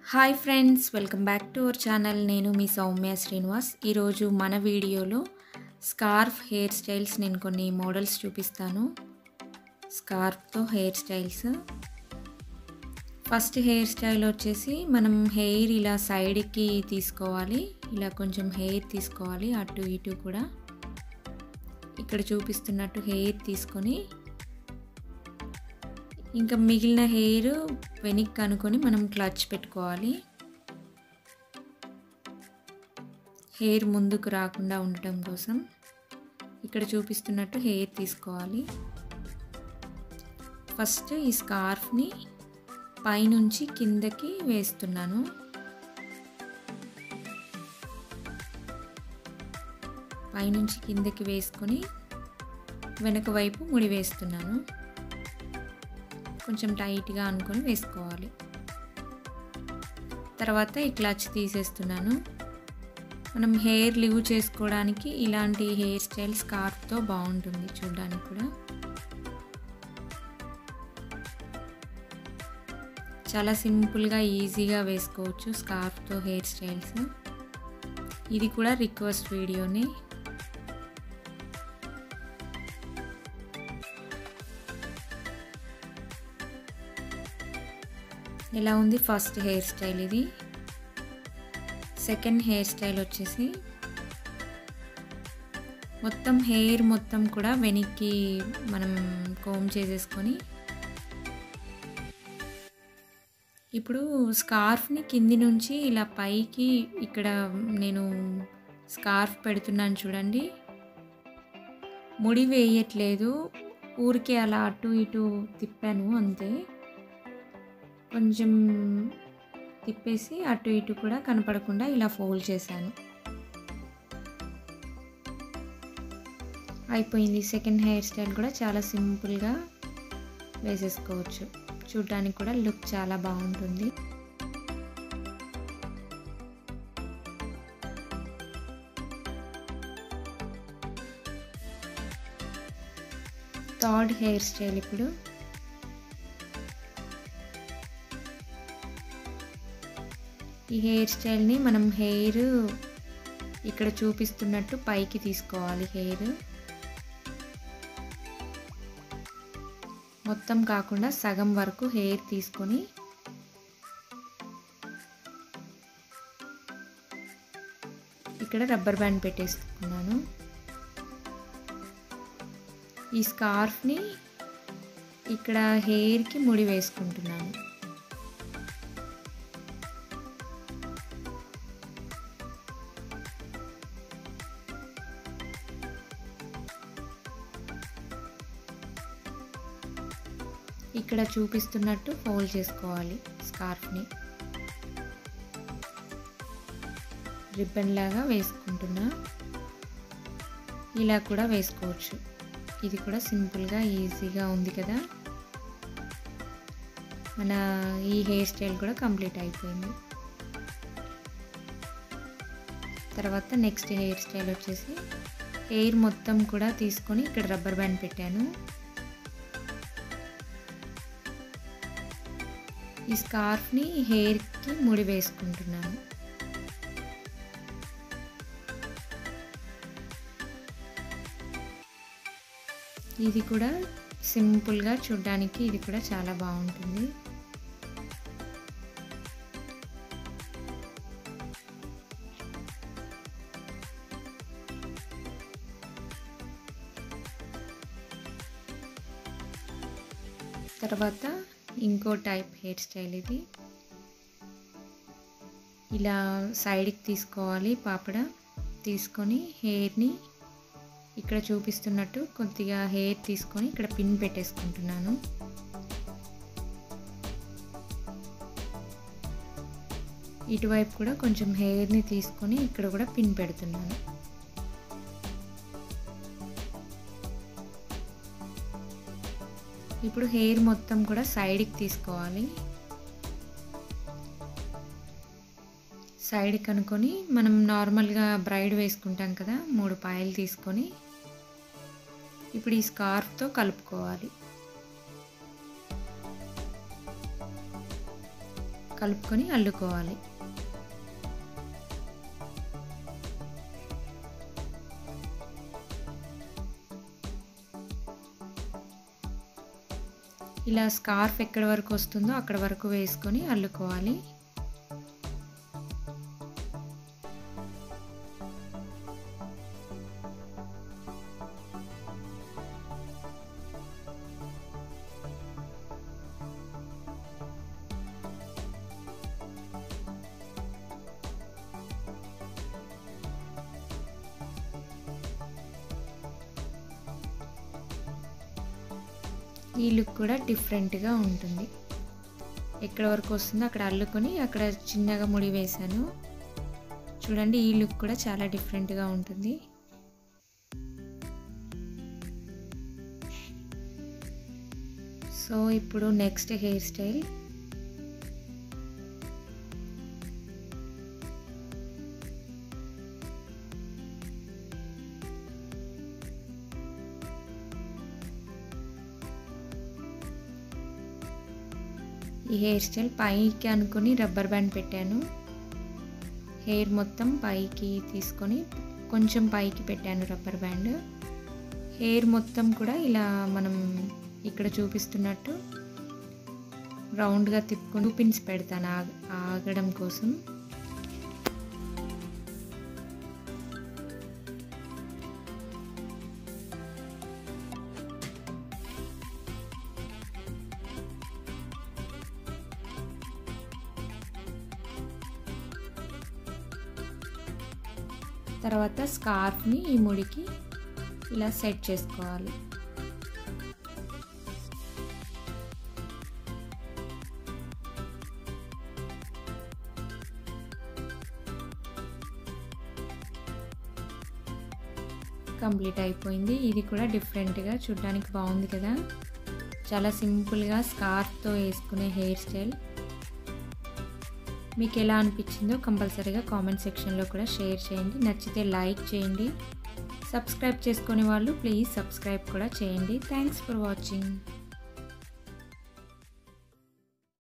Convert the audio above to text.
hi friends welcome back to our channel నేను మీ సౌమ్య శ్రీనివాస్ ఈరోజు మన వీడియోలో స్కార్ఫ్ హెయిర్ స్టైల్స్ నేను కొన్ని మోడల్స్ చూపిస్తాను స్కార్ఫ్తో hair styles first hair style వచ్చేసి మనం హెయిర్ ఇలా సైడ్కి తీసుకోవాలి ఇలా కొంచెం హెయిర్ తీసుకోవాలి అటు ఇటు కూడా ఇక్కడ చూపిస్తున్నట్టు హెయిర్ తీసుకొని ఇంకా మిగిలిన హెయిర్ వెనక్కి అనుకొని మనం క్లచ్ పెట్టుకోవాలి హెయిర్ ముందుకు రాకుండా ఉండటం కోసం ఇక్కడ చూపిస్తున్నట్టు హెయిర్ తీసుకోవాలి ఫస్ట్ ఈ స్కార్ఫ్ని పైనుంచి కిందకి వేస్తున్నాను పైనుంచి కిందకి వేసుకొని వెనక వైపు ముడి వేస్తున్నాను కొంచెం టైట్గా అనుకొని వేసుకోవాలి తర్వాత ఈ క్లచ్ తీసేస్తున్నాను మనం హెయిర్ లివ్ చేసుకోవడానికి ఇలాంటి హెయిర్ స్టైల్ స్కార్ఫ్తో బాగుంటుంది చూడడానికి కూడా చాలా సింపుల్గా ఈజీగా వేసుకోవచ్చు స్కార్ఫ్తో హెయిర్ స్టైల్స్ ఇది కూడా రిక్వెస్ట్ వీడియోనే ఎలా ఉంది ఫస్ట్ హెయిర్ స్టైల్ ఇది సెకండ్ హెయిర్ స్టైల్ వచ్చేసి మొత్తం హెయిర్ మొత్తం కూడా వెనక్కి మనం కోమ్ చేసేసుకొని ఇప్పుడు స్కార్ఫ్ని కింది నుంచి ఇలా పైకి ఇక్కడ నేను స్కార్ఫ్ పెడుతున్నాను చూడండి ముడి వేయట్లేదు ఊరికే అలా అటు ఇటు తిప్పాను అంతే కొంచెం తిప్పేసి అటు ఇటు కూడా కనపడకుండా ఇలా ఫోల్డ్ చేశాను అయిపోయింది సెకండ్ హెయిర్ స్టైల్ కూడా చాలా సింపుల్గా వేసేసుకోవచ్చు చూడడానికి కూడా లుక్ చాలా బాగుంటుంది థర్డ్ హెయిర్ స్టైల్ ఇప్పుడు ఈ హెయిర్ స్టైల్ని మనం హెయిర్ ఇక్కడ చూపిస్తున్నట్టు పైకి తీసుకోవాలి హెయిర్ మొత్తం కాకుండా సగం వరకు హెయిర్ తీసుకొని ఇక్కడ రబ్బర్ బ్యాండ్ పెట్టేసుకున్నాను ఈ స్కార్ఫ్ని ఇక్కడ హెయిర్కి ముడి వేసుకుంటున్నాను ఇక్కడ చూపిస్తున్నట్టు ఫోల్డ్ చేసుకోవాలి స్కార్ఫ్ని రిబ్బన్ లాగా వేసుకుంటున్నా ఇలా కూడా వేసుకోవచ్చు ఇది కూడా సింపుల్గా ఈజీగా ఉంది కదా మన ఈ హెయిర్ స్టైల్ కూడా కంప్లీట్ అయిపోయింది తర్వాత నెక్స్ట్ హెయిర్ స్టైల్ వచ్చేసి హెయిర్ మొత్తం కూడా తీసుకొని ఇక్కడ రబ్బర్ బ్యాండ్ పెట్టాను ఈ స్కార్ఫ్ని హెయిర్కి ముడి వేసుకుంటున్నాను ఇది కూడా సింపుల్గా చూడడానికి ఇది కూడా చాలా బాగుంటుంది తర్వాత ఇంకో టైప్ హెయిర్ స్టైల్ ఇది ఇలా సైడ్కి తీసుకోవాలి పాపడ తీసుకొని హెయిర్ని ఇక్కడ చూపిస్తున్నట్టు కొద్దిగా హెయిర్ తీసుకొని ఇక్కడ పిన్ పెట్టేసుకుంటున్నాను ఇటువైపు కూడా కొంచెం హెయిర్ని తీసుకొని ఇక్కడ కూడా పిన్ పెడుతున్నాను ఇప్పుడు హెయిర్ మొత్తం కూడా సైడ్కి తీసుకోవాలి సైడ్కి అనుకొని మనం నార్మల్గా బ్రైడ్ వేసుకుంటాం కదా మూడు పాయలు తీసుకొని ఇప్పుడు ఈ స్కార్ఫ్తో కలుపుకోవాలి కలుపుకొని అల్లుకోవాలి ఇలా స్కార్ఫ్ ఎక్కడి వరకు వస్తుందో అక్కడ వరకు వేసుకొని అల్లుకోవాలి ఈ లుక్ కూడా డిఫరెంట్గా ఉంటుంది ఎక్కడ వరకు వస్తుందో అక్కడ అల్లుకొని అక్కడ చిన్నగా ముడి వేశాను చూడండి ఈ లుక్ కూడా చాలా డిఫరెంట్గా ఉంటుంది సో ఇప్పుడు నెక్స్ట్ హెయిర్ స్టైల్ ఈ హెయిర్ స్టైల్ పైకి అనుకుని రబ్బర్ బ్యాండ్ పెట్టాను హెయిర్ మొత్తం పైకి తీసుకొని కొంచెం పైకి పెట్టాను రబ్బర్ బ్యాండ్ హెయిర్ మొత్తం కూడా ఇలా మనం ఇక్కడ చూపిస్తున్నట్టు రౌండ్గా తిప్పుకొని పిన్స్ పెడతాను ఆగ ఆగడం కోసం తర్వాత స్కార్ఫ్ని ఈ ముడికి ఇలా సెట్ చేసుకోవాలి కంప్లీట్ అయిపోయింది ఇది కూడా డిఫరెంట్గా చూడడానికి బాగుంది కదా చాలా సింపుల్గా స్కార్ఫ్తో వేసుకునే హెయిర్ స్టైల్ మీకు ఎలా అనిపించిందో కంపల్సరీగా కామెంట్ సెక్షన్లో కూడా షేర్ చేయండి నచ్చితే లైక్ చేయండి సబ్స్క్రైబ్ చేసుకునే వాళ్ళు ప్లీజ్ సబ్స్క్రైబ్ కూడా చేయండి థ్యాంక్స్ ఫర్ వాచింగ్